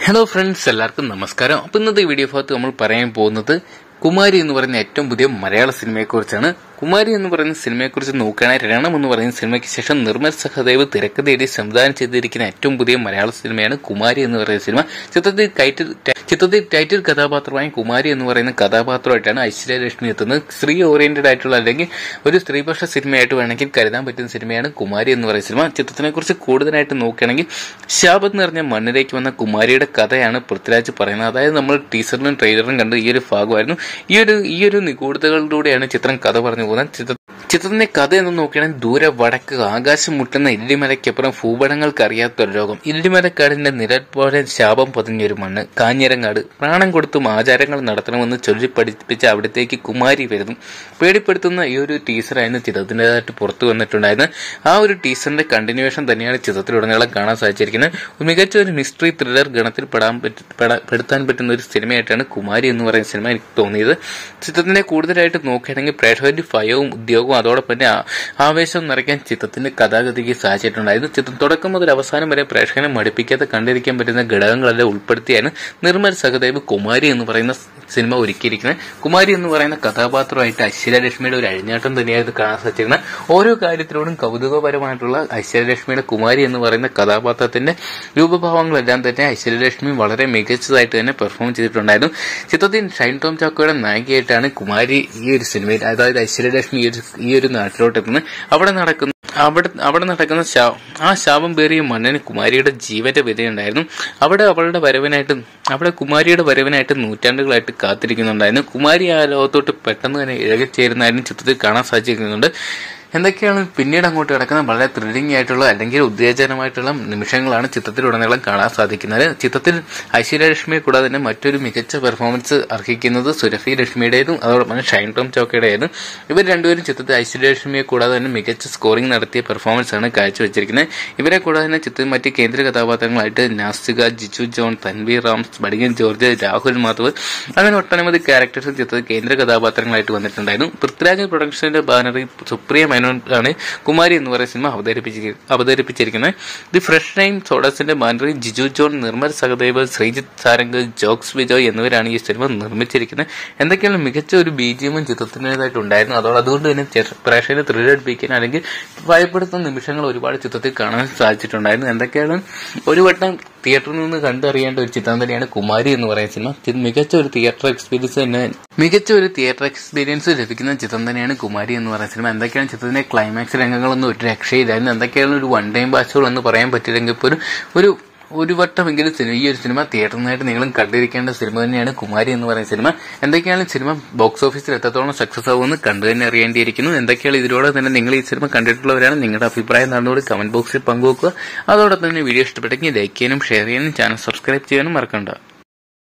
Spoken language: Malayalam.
ഹലോ ഫ്രണ്ട്സ് എല്ലാവർക്കും നമസ്കാരം അപ്പൊ ഇന്നത്തെ ഈ വീഡിയോ ഭാഗത്ത് നമ്മൾ പറയാൻ പോകുന്നത് കുമാരി എന്ന് പറയുന്ന ഏറ്റവും പുതിയ മലയാള സിനിമയെക്കുറിച്ചാണ് കുമാരി എന്ന് പറയുന്ന സിനിമയെക്കുറിച്ച് നോക്കുകയാണെങ്കിൽ രണം എന്ന് പറയുന്ന സിനിമയ്ക്ക് ശേഷം നിർമ്മൽ സഹദേവ് തിരക്കഥ എഴുതി സംവിധാനം ചെയ്തിരിക്കുന്ന ഏറ്റവും പുതിയ മലയാള സിനിമയാണ് കുമാരി എന്ന് പറയുന്ന സിനിമ ചിത്രത്തിൽ ടൈറ്റിൽ ചിത്രത്തിൽ ടൈറ്റിൽ കഥാപാത്രമായ കുമാരി എന്ന് പറയുന്ന കഥാപാത്രമായിട്ടാണ് ഐശ്വര്യ ലക്ഷ്മി എത്തുന്നത് സ്ത്രീ ഓറിയന്റഡ് ആയിട്ടുള്ള അല്ലെങ്കിൽ ഒരു സ്ത്രീപക്ഷ സിനിമയായിട്ട് വേണമെങ്കിൽ കരുതാൻ പറ്റുന്ന സിനിമയാണ് കുമാരി എന്ന് പറയുന്ന സിനിമ ചിത്രത്തിനെ കുറിച്ച് കൂടുതലായിട്ട് നോക്കുകയാണെങ്കിൽ ശാപത്ത് നിറഞ്ഞ മണ്ണിലേക്ക് വന്ന കുമാരിയുടെ കഥയാണ് പൃഥ്വിരാജ് പറയുന്നത് അതായത് നമ്മൾ ടീസറിലും ട്രെയിലറിലും കണ്ട് ഈ ഒരു ഭാഗമായിരുന്നു ഈ ഒരു ഈ ഒരു നിഗൂഢതകളിലൂടെയാണ് ചിത്രം കഥ പറഞ്ഞു പോകുന്നത് ചിത്ര ചിത്രത്തിന്റെ കഥ എന്ന് നോക്കുകയാണെങ്കിൽ ദൂരെ വടക്ക് ആകാശം മുട്ടുന്ന ഇല്ലിമലയ്ക്കപ്പുറം ഭൂപടങ്ങൾക്ക് അറിയാത്ത ഒരു രോഗം ഇല്ലിമലക്കാടിന്റെ നിഴൽ പോലെ ശാപം പൊതിഞ്ഞൊരു മണ്ണ് കാഞ്ഞിരങ്ങാട് പ്രാണം കൊടുത്തും ആചാരങ്ങൾ നടത്തണമെന്ന് ചൊല്ലി പഠിപ്പിച്ച അവിടത്തേക്ക് കുമാരി വരുന്നു പേടിപ്പെടുത്തുന്ന ഈ ഒരു ടീസറായിരുന്നു ചിത്രത്തിൻ്റെതായിട്ട് പുറത്തു വന്നിട്ടുണ്ടായിരുന്നത് ആ ഒരു ടീസറിന്റെ കണ്ടിന്യൂവേഷൻ തന്നെയാണ് ചിത്രത്തിലുടനീളം കാണാൻ സാധിച്ചിരിക്കുന്നത് ഒരു മികച്ച ഒരു മിസ്റ്ററി ത്രില്ലർ ഗണത്തിൽ പെടാൻ പറ്റ- പെടാ- പെടുത്താൻ പറ്റുന്ന ഒരു സിനിമയായിട്ടാണ് കുമാരി എന്ന് പറയുന്ന സിനിമ എനിക്ക് തോന്നിയത് ചിത്രത്തിനെ കൂടുതലായിട്ട് നോക്കുകയാണെങ്കിൽ പ്രേക്ഷകരുടെ ഭയവും ഉദ്യോഗവും അതോടൊപ്പം തന്നെ ആ- ആവേശവും നിറയ്ക്കാൻ ചിത്രത്തിന്റെ കഥാഗതിക്ക് സാധിച്ചിട്ടുണ്ടായിരുന്നു ചിത്രം തുടക്കം മുതൽ അവസാനം വരെ പ്രേക്ഷകനെ മടുപ്പിക്കാതെ കണ്ടിരിക്കാൻ പറ്റുന്ന ഘടകങ്ങളെല്ലാം ഉൾപ്പെടുത്തിയാണ് നിർമ്മൽ സഹദേവ് കുമാരി എന്ന് പറയുന്ന സിനിമ ഒരുക്കിയിരിക്കുന്നത് കുമാരി എന്ന് പറയുന്ന കഥാപാത്രമായിട്ട് ഐശ്വര്യലക്ഷ്മിയുടെ ഒരു അഴിഞ്ഞാട്ടം തന്നെയായിരുന്നു കാണാൻ സാധിച്ചിരുന്നത് ഓരോ കാര്യത്തിലൂടെയും കൗതുകപരമായിട്ടുള്ള ഐശ്വര്യലക്ഷ്മിയുടെ കുമാരി എന്ന് പറയുന്ന കഥാപാത്രത്തിന്റെ രൂപഭാവങ്ങളെല്ലാം തന്നെ ഐശ്വര്യലക്ഷ്മി വളരെ മികച്ചതായിട്ട് തന്നെ പെർഫോം ചെയ്തിട്ടുണ്ടായിരുന്നു ചിത്രത്തിൽ ഷൈൻ ടോം ചാക്കോയുടെ നായികയായിട്ടാണ് കുമാരി ഈ ഒരു സിനിമയിൽ അതായത് ഐശ്വര്യലക്ഷ്മി ഈ ഒരു ഈ ഒരു നാട്ടിലോട്ട് എത്തുന്നത് അവിടെ നടക്കുന്ന അവിടെ അവിടെ നടക്കുന്ന ശാ- ആ ശാപം പേറിയ മണ്ണിന് കുമാരിയുടെ ജീവന്റെ വിധയുണ്ടായിരുന്നു അവിടെ അവളുടെ വരവിനായിട്ട് അവിടെ കുമാരിയുടെ വരവിനായിട്ട് നൂറ്റാണ്ടുകളായിട്ട് കാത്തിരിക്കുന്നുണ്ടായിരുന്നു കുമാരി ആ ലോകത്തോട്ട് പെട്ടെന്ന് തന്നെ ഇഴകിച്ചേരുന്നതായിരുന്നു ചിത്രത്തിൽ കാണാൻ സാധിക്കുന്നുണ്ട് എന്തൊക്കെയാണ് പിന്നീട് അങ്ങോട്ട് കിടക്കുന്ന വളരെ ത്രില്ലിംഗ് ആയിട്ടുള്ള അല്ലെങ്കിൽ ഉത്തേജനമായിട്ടുള്ള നിമിഷങ്ങളാണ് ചിത്രത്തിലുടനീളം കാണാൻ സാധിക്കുന്നത് ചിത്രത്തിൽ ഐശ്വര്യലക്ഷ്മിയെ കൂടാതെ തന്നെ മറ്റൊരു മികച്ച പെർഫോമൻസ് അർഹിക്കുന്നത് സുരഭി ലക്ഷ്മിയുടേതും അതോടൊപ്പം തന്നെ ഷൈൻ ടോം ചോക്കയുടേതും ഇവർ രണ്ടുപേരും ചിത്രത്തിൽ ഐശ്വര്യലക്ഷ്മിയെ കൂടാതെ തന്നെ മികച്ച സ്കോറിംഗ് നടത്തിയ പെർഫോമൻസ് ആണ് കാഴ്ചവെച്ചിരിക്കുന്നത് ഇവരെ കൂടാതെ തന്നെ ചിത്രത്തിൽ മറ്റ് കേന്ദ്ര കഥാപാത്രങ്ങളായിട്ട് നാസ്തിക ജിജു ജോൺ തൻവീർ റാംസ് ബടികൻ ജോർജ് രാഹുൽ മാധവ് അങ്ങനെ ഒട്ടനവധി ക്യാരക്ടേഴ്സ് ചിത്രത്തിൽ കേന്ദ്ര കഥാപാത്രങ്ങളായിട്ട് വന്നിട്ടുണ്ടായിരുന്നു പൃഥ്വിരാജ് പ്രൊഡക്ഷന്റെ ബാനറിൽ സുപ്രിയ മേനോൻ ആണ് കുമാരി എന്ന് പറയുന്ന സിനിമ അവതരിപ്പിച്ചിരി- അവതരിപ്പിച്ചിരിക്കുന്നത് ദി ഫ്രഷ് ടൈം സോഡസിന്റെ ബാനറിൽ ജിജു ജോൺ നിർമ്മൽ സഹദേവ് ശ്രീജിത്ത് സാരംഗ് ജോക്സ് വിജോയ് എന്നിവരാണ് ഈ സിനിമ നിർമ്മിച്ചിരിക്കുന്നത് എന്തൊക്കെയാണ് മികച്ച ഒരു ബീജിയമും ചിത്രത്തിൻ്റെതായിട്ട് ഉണ്ടായിരുന്നു അതോടെ അതുകൊണ്ട് തന്നെ ചെറു- പ്രേക്ഷകരെ ത്രില്ലടിപ്പിക്കാൻ അല്ലെങ്കിൽ ഭയപ്പെടുത്തുന്ന നിമിഷങ്ങൾ ഒരുപാട് ചിത്രത്തിൽ കാണാൻ സാധിച്ചിട്ടുണ്ടായിരുന്നു എന്തൊക്കെയാണ് ഒരു വട്ടം തിയേറ്ററിൽ നിന്ന് കണ്ടറിയേണ്ട ഒരു ചിത്രം തന്നെയാണ് കുമാരി എന്ന് പറയുന്ന സിനിമ ഇത് മികച്ച ഒരു തിയേറ്റർ എക്സ്പീരിയൻസ് തന്നെ മികച്ച ഒരു തിയേറ്റർ എക്സ്പീരിയൻസ് ലഭിക്കുന്ന ചിത്രം തന്നെയാണ് കുമാരി എന്ന് പറയുന്ന സിനിമ എന്തൊക്കെയാണ് ചിത്രത്തിന്റെ ക്ലൈമാക്സ് രംഗങ്ങളൊന്നും ഒരു രക്ഷയില്ലായിരുന്നു എന്തൊക്കെയാണ് ഒരു വൺ ടൈം ബാച്ചുകൾ എന്ന് പറയാൻ പറ്റില്ലെങ്കിൽ പോലും ഒരു ഒരു വട്ടമെങ്കിലും സിനിമ ഈ ഒരു സിനിമ തിയേറ്ററിൽ നിന്നായിട്ട് നിങ്ങളും കണ്ടിരിക്കേണ്ട സിനിമ തന്നെയാണ് കുമാരി എന്ന് പറയുന്ന സിനിമ എന്തൊക്കെയാണ് സിനിമ ബോക്സ് ഓഫീസിൽ എത്രത്തോളം സക്സസ് ആവുമെന്ന് കണ്ടു തന്നെ അറിയേണ്ടിയിരിക്കുന്നു എന്തൊക്കെയാണ് ഇതിലൂടെ തന്നെ നിങ്ങൾ ഈ സിനിമ കണ്ടിട്ടുള്ളവരാണ് നിങ്ങളുടെ അഭിപ്രായം നടന്നുകൂടി കമന്റ് ബോക്സിൽ പങ്കുവെക്കുക അതോടൊപ്പം തന്നെ വീഡിയോ ഇഷ്ടപ്പെട്ടെങ്കിൽ ലൈക്ക് ചെയ്യാനും ഷെയർ ചെയ്യാനും ചാനൽ സബ്സ്ക്രൈബ് ചെയ്യാനും മറക്കണ്ട